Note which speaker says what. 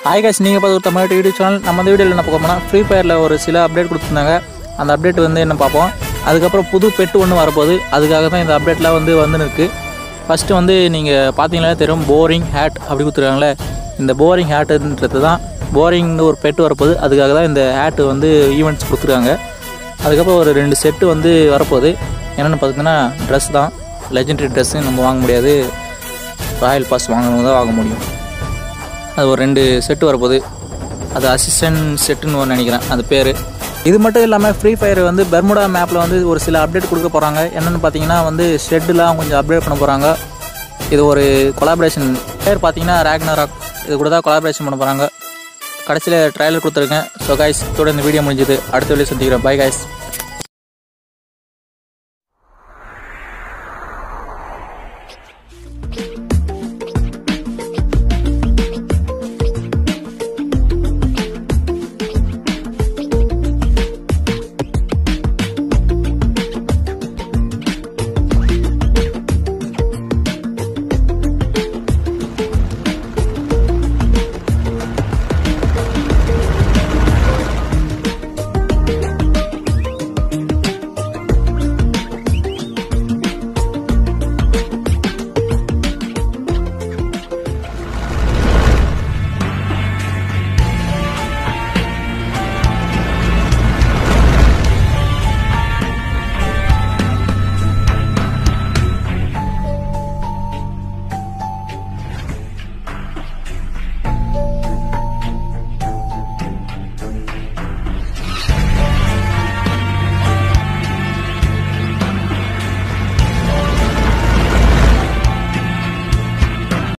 Speaker 1: hi guys நீங்கள் பார்த்து Tamil YouTube channel நம்ம இந்த வீடியோவில் என்ன பார்க்க போனால் ஃப்ரீ ஃபயரில் ஒரு சில அப்டேட் கொடுத்துருந்தாங்க அந்த அப்டேட் வந்து என்ன பார்ப்போம் அதுக்கப்புறம் புது பெட்டு ஒன்று வரப்போகுது அதுக்காக தான் இந்த அப்டேட்லாம் வந்து வந்துன்னு இருக்குது ஃபஸ்ட்டு வந்து நீங்கள் பார்த்தீங்களா தெரியும் போரிங் ஹேட் அப்படி கொடுத்துருக்காங்களே இந்த போரிங் ஹேட்டுன்றது தான் போரிங்னு ஒரு பெட்டு வரப்போகுது அதுக்காக தான் இந்த ஹேட்டு வந்து ஈவெண்ட்ஸ் கொடுத்துருக்காங்க அதுக்கப்புறம் ஒரு ரெண்டு செட்டு வந்து வரப்போகுது என்னென்னு பார்த்தீங்கன்னா ட்ரெஸ் தான் லெஜெண்டரி ட்ரெஸ்ஸு நம்ம வாங்க முடியாது ராயல் பாஸ் வாங்கணும் தான் வாங்க முடியும் அது ஒரு ரெண்டு செட்டு வரப்போகுது அது அசிஸ்டன்ட் செட்டுன்னு ஒன்று நினைக்கிறேன் அது பேர் இது மட்டும் இல்லாமல் ஃப்ரீ ஃபயர் வந்து பெர்முடா மேப்பில் வந்து ஒரு சில அப்டேட் கொடுக்க போகிறாங்க என்னென்னு பார்த்தீங்கன்னா வந்து ஷெட்டுலாம் கொஞ்சம் அப்டேட் பண்ண போகிறாங்க இது ஒரு கொலாபரேஷன் பேர் பார்த்தீங்கன்னா ரேக்னராக் இது கூட தான் கொலாபரேஷன் பண்ண போகிறாங்க கடைசியில் ட்ரைலர் கொடுத்துருக்கேன் ஸோ காய்ஸ் இதோட இந்த வீடியோ முடிஞ்சது அடுத்த வீடியோ சந்திக்கிறேன் பை காய்ஸ்